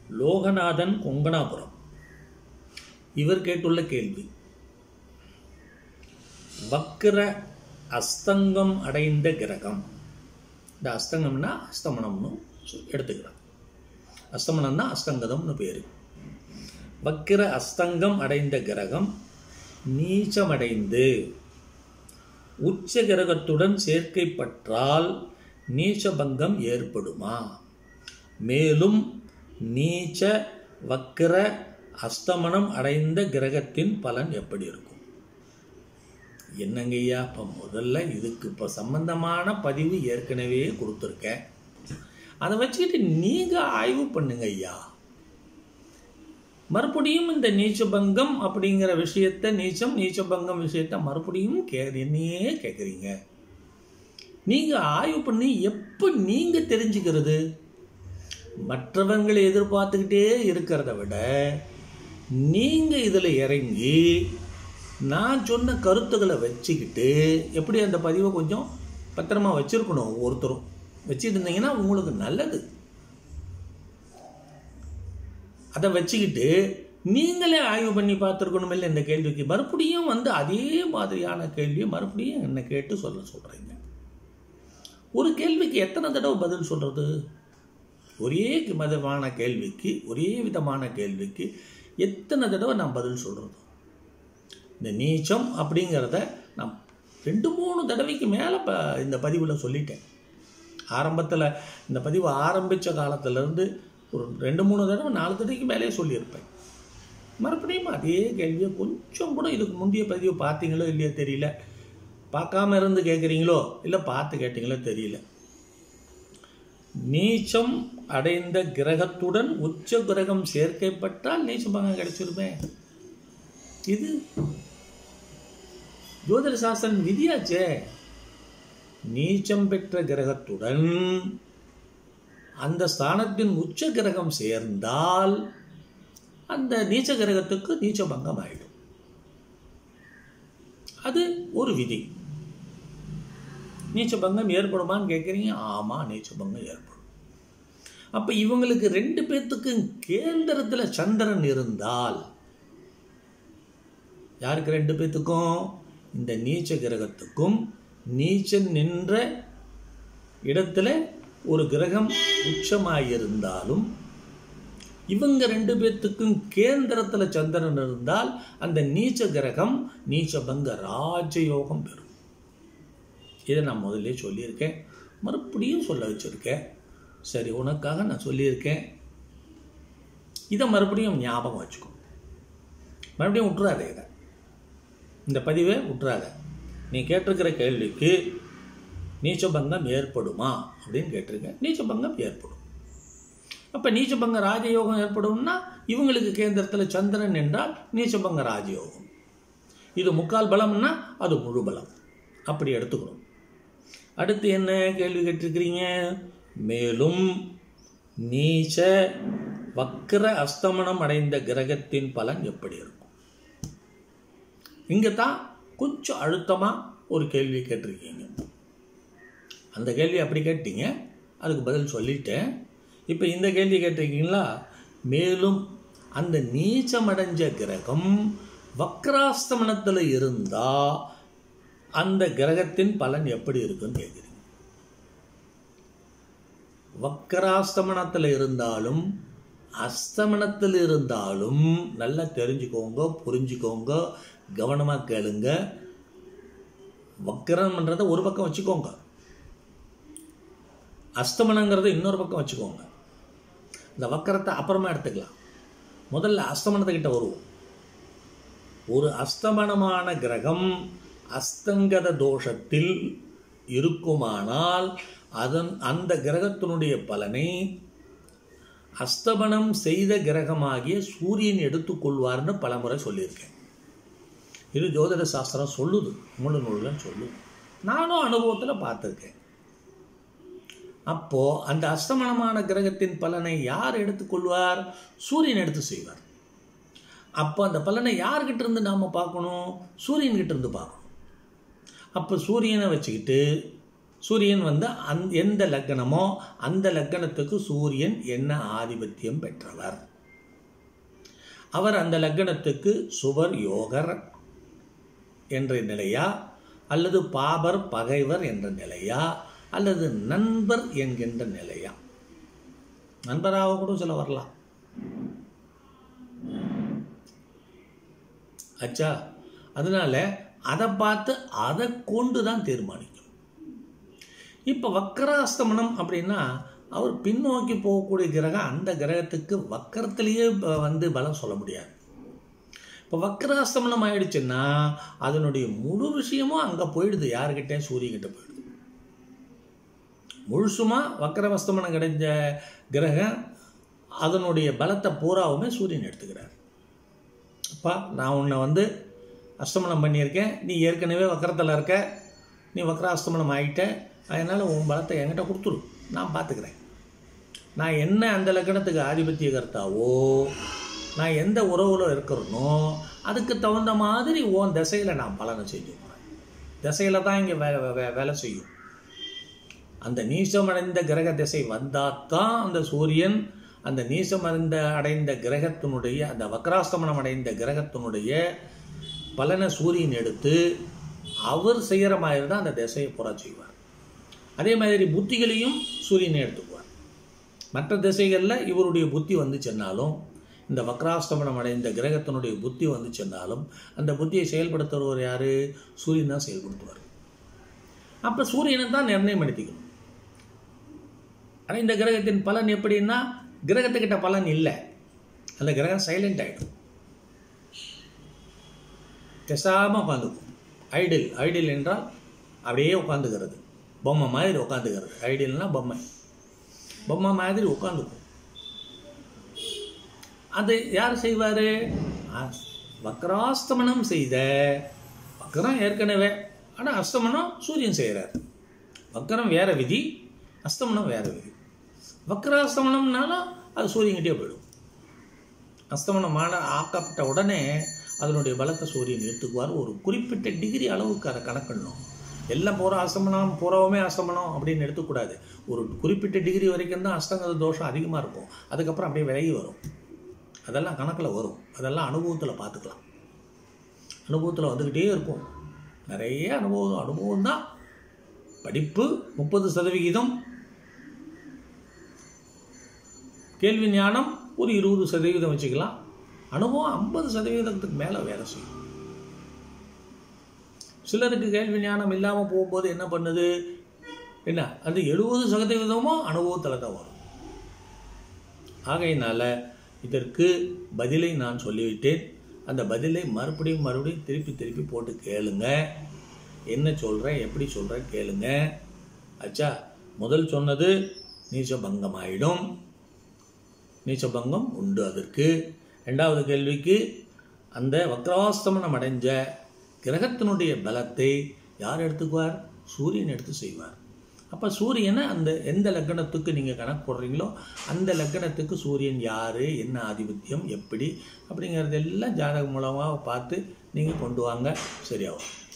லோகநாதன் கொங்கணாபுரம் இவர் கேட்டுள்ள கேள்வி வக்கிர அஸ்தங்கம் அடைந்த கிரகம் இந்த அஸ்தங்கம்னா அஸ்தமனம்னு சொ- எடுத்துக்கலாம் அஸ்தமனம்னா அஸ்தங்கதம்னு பேர் வக்கிர அஸ்தங்கம் அடைந்த கிரகம் நீச்சமடைந்து உச்ச கிரகத்துடன் சேர்க்கைப்பட்டால் நீச்சபங்கம் ஏற்படுமா மேலும் நீச்ச வக்கிர அஸ்தமனம் அடைந்த கிரகத்தின் பலன் எப்படி இருக்கும் என்னங்கய்யா இப்போ முதல்ல இதுக்கு இப்போ சம்பந்தமான பதிவு ஏற்கனவே கொடுத்துருக்கேன் அதை வச்சுக்கிட்டு நீங்கள் ஆய்வு பண்ணுங்க ஐயா மறுபடியும் இந்த நீச்சபங்கம் அப்படிங்கிற விஷயத்த நீச்சம் நீச்சபங்கம் விஷயத்த மறுபடியும் கே என்னையே கேட்குறீங்க நீங்கள் ஆய்வு பண்ணி எப்போ நீங்கள் தெரிஞ்சுக்கிறது மற்றவங்களை எதிர்பார்த்துக்கிட்டே இருக்கிறத விட நீங்கள் இதில் இறங்கி நான் சொன்ன கருத்துக்களை வச்சுக்கிட்டு எப்படி அந்த பதிவை கொஞ்சம் பத்திரமா வச்சுருக்கணும் ஒவ்வொருத்தரும் வச்சுட்டு இருந்தீங்கன்னா உங்களுக்கு நல்லது அதை வச்சுக்கிட்டு நீங்களே ஆய்வு பண்ணி பார்த்துருக்கணும் இல்லை இந்த கேள்விக்கு மறுபடியும் வந்து அதே மாதிரியான கேள்வியை மறுபடியும் என்னை கேட்டு சொல்ல சொல்கிறீங்க ஒரு கேள்விக்கு எத்தனை தடவை பதில் சொல்கிறது ஒரே விதமான கேள்விக்கு ஒரே விதமான கேள்விக்கு எத்தனை தடவை நான் பதில் சொல்கிறது இந்த நீச்சம் அப்படிங்கிறத நான் ரெண்டு மூணு தடவைக்கு மேலே இப்போ இந்த பதிவில் சொல்லிட்டேன் ஆரம்பத்தில் இந்த பதிவு ஆரம்பித்த காலத்திலேருந்து ஒரு ரெண்டு மூணு தடவை நாலு தடவைக்கு மேலே சொல்லியிருப்பேன் மறுபடியும் அதே கேள்வியை கொஞ்சம் கூட இதுக்கு முந்தைய பதிவு பார்த்தீங்களோ இல்லையோ தெரியல பார்க்காம இருந்து கேட்குறீங்களோ இல்லை பார்த்து கேட்டீங்களோ தெரியல நீச்சம் அடைந்த கிரகத்துடன் உச்ச கிரகம் சேர்க்கைப்பட்டால் நீச்சபங்கம் கிடைச்சிருமே இது ஜோதிட சாஸ்திரன் விதியாச்சே நீச்சம் பெற்ற கிரகத்துடன் அந்த ஸ்தானத்தின் உச்ச கிரகம் சேர்ந்தால் அந்த நீச்ச கிரகத்துக்கு நீச்ச பங்கம் ஆயிடும் அது ஒரு விதி நீச்ச பங்கம் ஏற்படுமான்னு கேட்குறீங்க ஆமாம் நீச்ச பங்கம் ஏற்படும் அப்போ இவங்களுக்கு ரெண்டு பேர்த்துக்கும் கேந்திரத்தில் சந்திரன் இருந்தால் யாருக்கு ரெண்டு பேர்த்துக்கும் இந்த நீச்ச கிரகத்துக்கும் நீச்சன் நின்ற இடத்துல ஒரு கிரகம் உச்சமாயிருந்தாலும் இவங்க ரெண்டு பேர்த்துக்கும் கேந்திரத்தில் சந்திரன் இருந்தால் அந்த நீச்ச கிரகம் நீச்ச பங்க ராஜயோகம் பெறும் இதை நான் முதல்ல சொல்லியிருக்கேன் மறுபடியும் சொல்ல வச்சுருக்கேன் சரி உனக்காக நான் சொல்லியிருக்கேன் இதை மறுபடியும் ஞாபகம் வச்சுக்கோ மறுபடியும் விட்டுறாதே இதை இந்த பதிவை விட்டுறாத நீ கேட்டிருக்கிற கேள்விக்கு நீச்சபங்கம் ஏற்படுமா அப்படின்னு கேட்டிருக்க நீச்சபங்கம் ஏற்படும் அப்போ நீச்சபங்க ராஜயோகம் ஏற்படும்னா இவங்களுக்கு கேந்திரத்தில் சந்திரன் என்றால் நீச்சபங்க ராஜயோகம் இது முக்கால் பலம்னா அது முழு பலம் அப்படி எடுத்துக்கணும் அடுத்து என்ன கேள்வி கேட்டிருக்கிறீங்க மேலும் நீச்ச வக்கிர அஸ்தமனம் அடைந்த கிரகத்தின் பலன் எப்படி இருக்கும் இங்கே தான் கொஞ்சம் அழுத்தமாக ஒரு கேள்வி கேட்டிருக்கீங்க அந்த கேள்வி அப்படி கேட்டீங்க அதுக்கு பதில் சொல்லிட்டேன் இப்போ இந்த கேள்வி கேட்டிருக்கீங்களா மேலும் அந்த நீச்சமடைஞ்ச கிரகம் வக்ராஸ்தமனத்தில் இருந்தால் அந்த கிரகத்தின் பலன் எப்படி இருக்குன்னு கேட்குறீங்க வக்கராஸ்தமனத்தில் இருந்தாலும் அஸ்தமனத்தில் இருந்தாலும் நல்லா தெரிஞ்சுக்கோங்க புரிஞ்சுக்கோங்க கவனமாக கேளுங்க வக்கரம்ன்றதை ஒரு பக்கம் வச்சுக்கோங்க அஸ்தமனங்கிறத இன்னொரு பக்கம் வச்சுக்கோங்க இந்த வக்கரத்தை அப்புறமா எடுத்துக்கலாம் முதல்ல அஸ்தமனத்துக்கிட்ட வருவோம் ஒரு அஸ்தமனமான கிரகம் அஸ்தங்கத தோஷத்தில் இருக்குமானால் அதன் அந்த கிரகத்தினுடைய பலனை அஸ்தமனம் செய்த கிரகமாகிய சூரியன் எடுத்துக்கொள்வார்னு பலமுறை சொல்லியிருக்கேன் இது ஜோதிட சாஸ்திரம் சொல்லுது மூல நூல்கள் சொல்லுது நானும் அனுபவத்தில் பார்த்துருக்கேன் அப்போ அந்த அஸ்தமனமான கிரகத்தின் பலனை யார் எடுத்துக்கொள்வார் சூரியன் எடுத்து செய்வார் அப்போ அந்த பலனை யார்கிட்ட இருந்து நாம் பார்க்கணும் சூரியன்கிட்ட இருந்து பார்க்கணும் அப்போ சூரியனை வச்சுக்கிட்டு சூரியன் வந்து அந் எந்த லக்கணமோ அந்த லக்கணத்துக்கு சூரியன் என்ன ஆதிபத்தியம் பெற்றவர் அவர் அந்த லக்கணத்துக்கு சுவர் யோகர் என்ற நிலையா அல்லது பாபர் பகைவர் என்ற நிலையா அல்லது நண்பர் என்கின்ற நிலையா நண்பராக கூட சில வரலாம் அச்சா அதனால அதை பார்த்து அதை கொண்டு தான் தீர்மானிக்கும் இப்போ வக்கராஸ்தமனம் அப்படின்னா அவர் பின்னோக்கி போகக்கூடிய கிரகம் அந்த கிரகத்துக்கு வக்கரத்திலேயே ப- வந்து பலம் சொல்ல முடியாது இப்போ வக்கராஸ்தமனம் ஆயிடுச்சுன்னா அதனுடைய முழு விஷயமும் அங்கே போயிடுது யாருக்கிட்டே சூரியன்கிட்ட போயிடுது முழுசுமா வக்கரவஸ்தமனம் கிடைச்ச கிரகம் அதனுடைய பலத்தை பூராவுமே சூரியன் எடுத்துக்கிறார் அப்பா நான் உன்னை வந்து அஸ்தமனம் பண்ணியிருக்கேன் நீ ஏற்கனவே வக்கரத்தில் இருக்க நீ வக்கராஸ்தமனம் ஆகிட்ட அதனால் உன் பலத்தை என்கிட்ட கொடுத்துரு நான் பார்த்துக்கிறேன் நான் என்ன அந்த லக்கணத்துக்கு ஆதிபத்திய கர்த்தாவோ நான் எந்த உறவில் இருக்கிறனோ அதுக்கு தகுந்த மாதிரி உன் திசையில் நான் பலனை செஞ்சு போகிறேன் திசையில் தான் இங்கே வே வே- வேலை செய்யும் அந்த நீசமடைந்த கிரக திசை வந்தால் தான் அந்த சூரியன் அந்த நீசமடைந்த அடைந்த கிரகத்தினுடைய அந்த வக்ராஸ்தமனம் அடைந்த கிரகத்தினுடைய பலனை சூரியன் எடுத்து அவர் செய்கிற மாதிரி தான் அந்த திசையை புற செய்வார் அதே மாதிரி புத்திகளையும் சூரியனை எடுத்துக்குவார் மற்ற திசைகளில் இவருடைய புத்தி வந்து சென்னாலும் இந்த வக்ராஸ்தமனம் அடைந்த கிரகத்தினுடைய புத்தி வந்து சென்னாலும் அந்த புத்தியை செயல்படுத்துறவர் யார் சூரியன் தான் செயல்படுத்துவார் அப்போ சூரியனை தான் நிர்ணயம் எடுத்திக்கணும் ஆனால் இந்த கிரகத்தின் பலன் எப்படின்னா கிரகத்துக்கிட்ட பலன் இல்லை அந்த கிரகம் சைலண்ட் ஆகிடும் பேசாமல் உட்காந்துக்கும் ஐடில் ஐடில் என்றால் அப்படியே உட்காந்துக்கிறது பொம்மை மாதிரி உட்காந்துக்கிறது ஐடியல்னா பொம்மை பொம்மை மாதிரி உட்காந்துக்கும் அது யார் செய்வார் வக்ராஸ்தமனம் செய்த வக்ரம் ஏற்கனவே ஆனால் அஸ்தமனம் சூரியன் செய்கிறார் வக்ரம் வேற விதி அஸ்தமனம் வேற விதி வக்ராஸ்தமனம்னாலும் அது சூரியன்கிட்டே போயிடும் அஸ்தமனமான ஆக்கப்பட்ட உடனே அதனுடைய பலத்தை சூரியன் எடுத்துக்குவார் ஒரு குறிப்பிட்ட டிகிரி அளவுக்கு அதை கணக்கிடணும் எல்லாம் பூரா அஸ்தமனம் பூராவுமே அஸ்தமனம் அப்படின்னு எடுத்துக்கூடாது ஒரு குறிப்பிட்ட டிகிரி வரைக்கும் தான் அஸ்தங்கத தோஷம் அதிகமாக இருக்கும் அதுக்கப்புறம் அப்படியே விலகி வரும் அதெல்லாம் கணக்கில் வரும் அதெல்லாம் அனுபவத்தில் பார்த்துக்கலாம் அனுபவத்தில் வந்துக்கிட்டே இருக்கும் நிறைய அனுபவம் அனுபவம் தான் படிப்பு முப்பது சதவிகிதம் கேள்வி ஞானம் ஒரு இருபது சதவீதம் வச்சுக்கலாம் அனுபவம் ஐம்பது சதவீதத்துக்கு மேலே வேலை செய்யும் சிலருக்கு கேள்வி ஞானம் இல்லாமல் போகும்போது என்ன பண்ணுது என்ன அது எழுபது சதவீதமும் அனுபவத்தில் தான் வரும் ஆகையினால இதற்கு பதிலை நான் சொல்லிவிட்டேன் அந்த பதிலை மறுபடியும் மறுபடியும் திருப்பி திருப்பி போட்டு கேளுங்க என்ன சொல்கிறேன் எப்படி சொல்கிறேன் கேளுங்க அச்சா முதல் சொன்னது நீச்சபங்கம் ஆயிடும் நீச்சபங்கம் உண்டு அதற்கு ரெண்டாவது கேள்விக்கு அந்த வக்ராஸ்தமனம் அடைஞ்ச கிரகத்தினுடைய பலத்தை யார் எடுத்துக்குவார் சூரியன் எடுத்து செய்வார் அப்போ சூரியனை அந்த எந்த லக்கணத்துக்கு நீங்கள் கணக்கு போடுறீங்களோ அந்த லக்கணத்துக்கு சூரியன் யார் என்ன ஆதிபத்தியம் எப்படி அப்படிங்கிறதெல்லாம் ஜாதகம் மூலமாக பார்த்து நீங்கள் கொண்டு வாங்க சரியாகும்